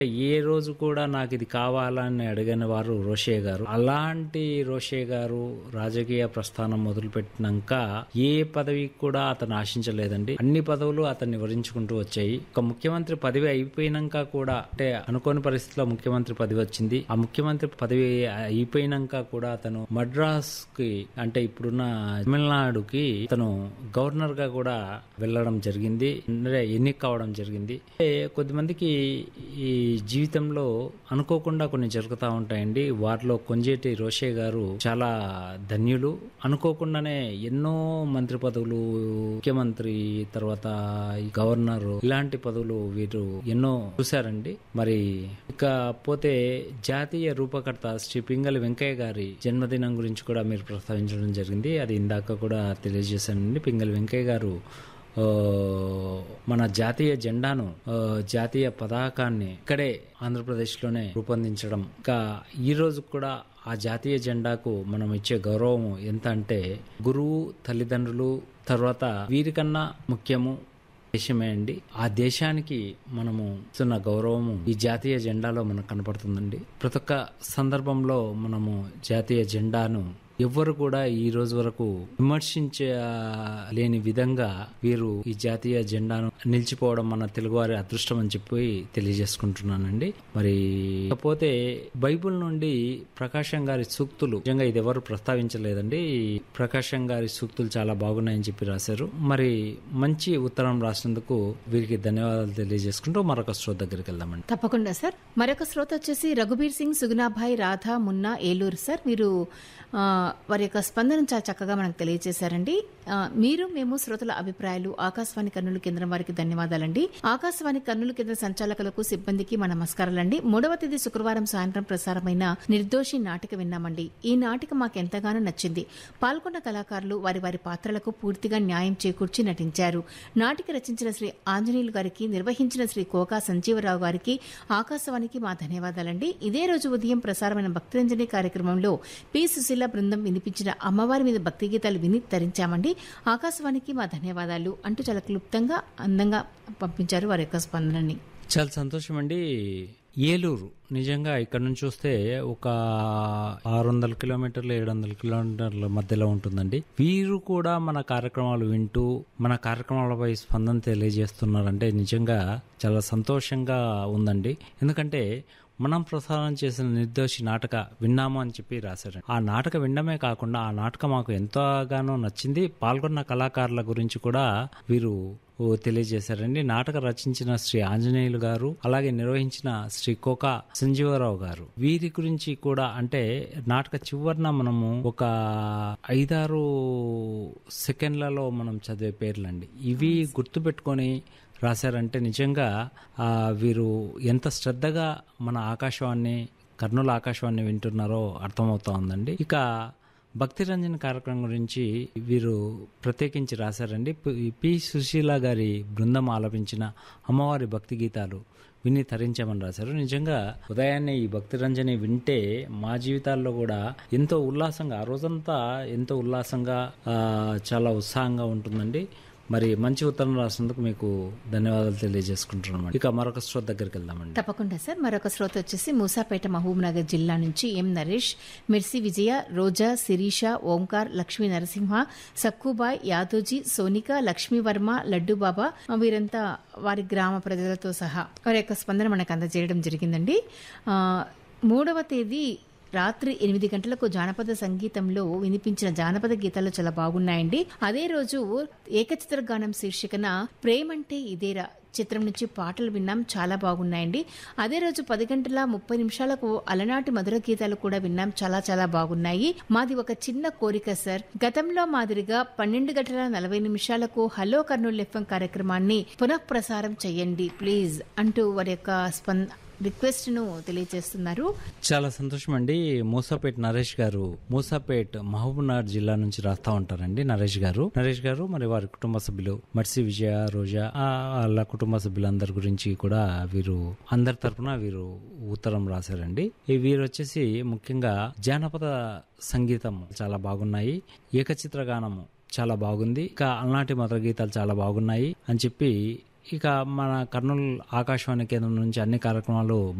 ఏ రోజు కూడా నాకు ఇది కావాలని అడిగిన వారు రోషే గారు అలాంటి రోషే గారు రాజకీయ ప్రస్థానం మొదలుపెట్టినాక ఏ పదవి కూడా అతను ఆశించలేదండి అన్ని పదవులు అతన్ని వరించుకుంటూ వచ్చాయి ఒక ముఖ్యమంత్రి పదవి అయిపోయినాక కూడా అంటే అనుకోని పరిస్థితిలో ముఖ్యమంత్రి పదవి వచ్చింది ఆ ముఖ్యమంత్రి పదవి అయిపోయినాక కూడా అతను మద్రాస్ కి అంటే ఇప్పుడున్న తమిళనాడుకి అతను గవర్నర్ గా కూడా వెళ్ళడం జరిగింది అంటే ఎన్నిక కావడం జరిగింది అంటే కొద్దిమందికి ఈ జీవితంలో అనుకోకుండా కొన్ని జరుగుతూ ఉంటాయండి వారిలో కొంజేటి రోషే గారు చాలా ధన్యులు అనుకోకుండానే ఎన్నో మంత్రి పదవులు ముఖ్యమంత్రి తర్వాత ఈ గవర్నర్ ఇలాంటి పదవులు వీరు ఎన్నో చూశారండి మరి ఇక పోతే జాతీయ రూపకర్త శ్రీ పింగళి వెంకయ్య గారి జన్మదినం గురించి కూడా మీరు ప్రస్తావించడం జరిగింది అది ఇందాక కూడా తెలియజేశానండి పింగళి వెంకయ్య గారు ఆ, మన జాతీయ జెండాను ఆ, జాతీయ పతాకాన్ని ఇక్కడే ఆంధ్రప్రదేశ్లోనే రూపొందించడం ఇంకా ఈ రోజు కూడా ఆ జాతీయ జెండాకు మనం ఇచ్చే గౌరవం ఎంత అంటే గురువు తల్లిదండ్రులు తర్వాత వీరికన్నా ముఖ్యము దేశమే అండి ఆ దేశానికి మనము ఇస్తున్న గౌరవము ఈ జాతీయ జెండాలో మనకు కనపడుతుందండి ప్రతి ఒక్క సందర్భంలో మనము జాతీయ జెండాను ఎవ్వరు కూడా ఈ రోజు వరకు విమర్శించలేని విధంగా వీరు ఈ జాతీయ జెండాను నిలిచిపోవడం మన తెలుగువారి అదృష్టం అని చెప్పి తెలియజేసుకుంటున్నానండి మరి కాకపోతే బైబిల్ నుండి ప్రకాశం గారి సూక్తులు నిజంగా ఇది ఎవరు ప్రస్తావించలేదండి ప్రకాశం గారి సూక్తులు చాలా బాగున్నాయని చెప్పి రాశారు మరి మంచి ఉత్తరం రాసినందుకు వీరికి ధన్యవాదాలు తెలియజేసుకుంటూ మరొక శ్రోత దగ్గరికి వెళ్దామండి తప్పకుండా సార్ మరొక శ్రోత వచ్చేసి రఘుబీర్ సింగ్ సుగుణాభాయ్ రాధా మున్నా ఏలూరు సార్ వీరు ఆ, వారి యొక్క స్పందన చాలా చక్కగా మనకు తెలియజేశారండి ఆ, మీరు మేము శ్రోతల అభిప్రాయాలు ఆకాశవాణి కర్నూలు కేంద్రం వారికి ధన్యవాదాలండి ఆకాశవాణి కర్నూలు కేంద్ర సంచాలకులకు సిబ్బందికి మా నమస్కారాలండి మూడవ తేదీ శుక్రవారం సాయంత్రం ప్రసారమైన నిర్దోషి నాటిక విన్నామండి ఈ నాటిక మాకు ఎంతగానో నచ్చింది పాల్గొన్న కళాకారులు వారి వారి పాత్రలకు పూర్తిగా న్యాయం చేకూర్చి నటించారు నాటిక రచించిన శ్రీ ఆంజనేయులు గారికి నిర్వహించిన శ్రీ కోకా సంజీవరావు గారికి ఆకాశవాణికి మా ధన్యవాదాలండి ఇదే రోజు ఉదయం ప్రసారమైన భక్తిరంజని కార్యక్రమంలో పి సుశీల బృందం వినిపించిన అమ్మవారి మీద భక్తి గీతాలు విని తరించామండి ఆకాశవాణికి మా ధన్యవాదాలు అంటూ చాలా క్లుప్తంగా అందంగా పంపించారు వారి యొక్క స్పందనని చాలా సంతోషం అండి ఏలూరు నిజంగా ఇక్కడ నుంచి చూస్తే ఒక ఆరు వందల కిలోమీటర్లు ఏడు వందల కిలోమీటర్ల మధ్యలో ఉంటుందండి వీరు కూడా మన కార్యక్రమాలు వింటూ మన కార్యక్రమాలపై స్పందన తెలియజేస్తున్నారంటే నిజంగా చాలా సంతోషంగా ఉందండి ఎందుకంటే మనం ప్రసారం చేసిన నిర్దోషి నాటక విన్నాము అని చెప్పి రాశారు ఆ నాటక వినడమే కాకుండా ఆ నాటకం మాకు ఎంతగానో నచ్చింది పాల్గొన్న కళాకారుల గురించి కూడా వీరు ఓ తెలియజేశారండి నాటక రచించిన శ్రీ ఆంజనేయులు గారు అలాగే నిర్వహించిన శ్రీ కోక సంజీవరావు గారు వీరి గురించి కూడా అంటే నాటక చివరన మనము ఒక ఐదారు సెకండ్లలో మనం చదివే పేర్లండి ఇవి గుర్తుపెట్టుకొని రాశారంటే నిజంగా ఆ, వీరు ఎంత శ్రద్ధగా మన ఆకాశవాణి కర్నూలు ఆకాశవాణి వింటున్నారో అర్థమవుతా ఉందండి ఇక భక్తి రంజన్ కార్యక్రమం గురించి వీరు ప్రత్యేకించి రాశారండి పి- పి సుశీల గారి బృందం ఆలపించిన అమ్మవారి భక్తి గీతాలు విని తరించామని రాశారు నిజంగా ఉదయాన్నే ఈ భక్తి రంజని వింటే మా జీవితాల్లో కూడా ఎంతో ఉల్లాసంగా ఆ రోజంతా ఎంతో ఉల్లాసంగా ఆ, చాలా ఉత్సాహంగా ఉంటుందండి మరి మంచి ఉత్తరం రాసినందుకు మీకు ధన్యవాదాలు తెలియజేసుకుంటున్నాం ఇక మరొక శ్రోత దగ్గరికి వెళ్దామండి తప్పకుండా సార్ మరొక శ్రోత వచ్చేసి మూసాపేట మహబూబ్ నగర్ జిల్లా నుంచి ఎం నరేష్ మిర్సి విజయ రోజా శిరీష ఓంకార్ లక్ష్మీ నరసింహ సక్కుబాయ్ యాదోజీ సోనిక లక్ష్మీవర్మ లడ్డు బాబా వీరంతా వారి గ్రామ ప్రజలతో సహా వారి యొక్క స్పందన మనకు అందజేయడం జరిగిందండి ఆ, మూడవ తేదీ రాత్రి ఎనిమిది గంటలకు జానపద సంగీతంలో వినిపించిన జానపద గీతాలు చాలా బాగున్నాయండి అదే రోజు ఏకచిత్ర గానం శీర్షికన ప్రేమంటే ఇదేరా చిత్రం నుంచి పాటలు విన్నాం చాలా బాగున్నాయండి అదే రోజు పది గంటల ముప్పై నిమిషాలకు అలనాటి మధుర గీతాలు కూడా విన్నాం చాలా చాలా బాగున్నాయి మాది ఒక చిన్న కోరిక సార్ గతంలో మాదిరిగా పన్నెండు గంటల నలభై నిమిషాలకు హలో కర్నూలు ఎఫ్ఎం కార్యక్రమాన్ని పునః ప్రసారం చేయండి ప్లీజ్ అంటూ వారి యొక్క స్పంద రిక్వెస్ట్ ను తెలియజేస్తున్నారు చాలా సంతోషం అండి మూసాపేట్ నరేష్ గారు మూసాపేట్ మహబూబ్నగర్ జిల్లా నుంచి రాస్తా ఉంటారండి నరేష్ గారు నరేష్ గారు మరి వారి కుటుంబ సభ్యులు మర్సి విజయ రోజా ఆ, వాళ్ళ కుటుంబ సభ్యులందరి గురించి కూడా వీరు అందరి తరపున వీరు ఉత్తరం రాశారండి ఈ వీరు వచ్చేసి ముఖ్యంగా జానపద సంగీతం చాలా బాగున్నాయి ఏకచిత్ర గానము చాలా బాగుంది ఇంకా అలనాటి మధుర గీతాలు చాలా బాగున్నాయి అని చెప్పి ఇక మన కర్నూలు ఆకాశవాణి కేంద్రం నుంచి అన్ని కార్యక్రమాలు